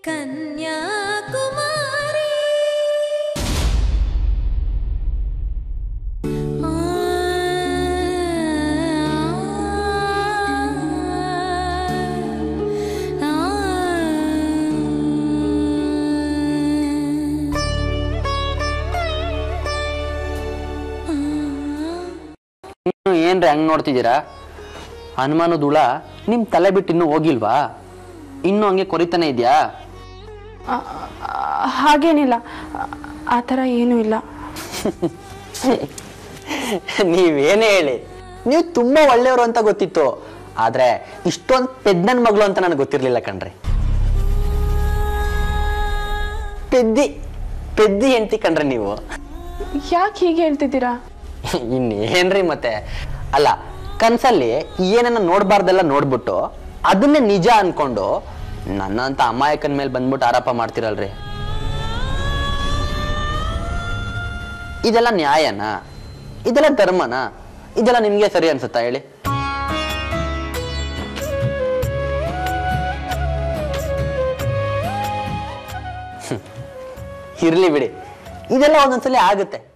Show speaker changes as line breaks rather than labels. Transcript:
ಕನ್ಯಾಕುಮಾರಿ
ಇನ್ನು ಏನ್ರಿ ಹಂಗ್ ನೋಡ್ತಿದ್ದೀರಾ ಹನುಮಾನದ ಹುಳ ನಿಮ್ ತಲೆ ಬಿಟ್ಟು ಇನ್ನೂ ಹೋಗಿಲ್ವಾ ಇನ್ನೂ ಹಂಗೆ ಕೊರಿತಾನೆ ಇದೆಯಾ
ಆ- ಆ- ಹಾಗೇನಿಲ್ಲ ಆ- ಆ ಥರ ಏನೂ ಇಲ್ಲ
ನೀವೇನೇ ಹೇಳಿ ನೀವು ತುಂಬಾ ಒಳ್ಳೆಯವರು ಅಂತ ಗೊತ್ತಿತ್ತು ಆದ್ರೆ ಇಷ್ಟೊಂದು ಪೆದ್ದನ್ ಮಗಳು ಅಂತ ನನಗೆ ಗೊತ್ತಿರ್ಲಿಲ್ಲ ಕಣ್ರಿ ಪೆದ್ದಿ ಪೆದ್ದಿ ಹೆಂಡತಿ ಕಣ್ರಿ ನೀವು
ಯಾಕೆ ಹೀಗೆ ಹೇಳ್ತಿದ್ದೀರಾ
ಇನ್ನೇನ್ರಿ ಮತ್ತೆ ಅಲ್ಲ ಕನ್ಸಲ್ಲಿ ಏನನ್ನ ನೋಡ್ಬಾರ್ದೆಲ್ಲ ನೋಡ್ಬಿಟ್ಟು ಅದನ್ನೇ ನಿಜ ಅನ್ಕೊಂಡು ನನ್ನಂತ ಅಮಾಯಕನ ಮೇಲೆ ಬಂದ್ಬಿಟ್ಟು ಆರೋಪ ಮಾಡ್ತಿರಲ್ರಿ ಇದೆಲ್ಲ ನ್ಯಾಯನಾ ಇದೆಲ್ಲ ಧರ್ಮನಾ ಇದೆಲ್ಲ ನಿಮ್ಗೆ ಸರಿ ಅನ್ಸುತ್ತಾ ಹೇಳಿ ಹ್ಮ್. ಇರ್ಲಿ ಬಿಡಿ ಇದೆಲ್ಲ ಒಂದೊಂದ್ಸಲಿ ಆಗುತ್ತೆ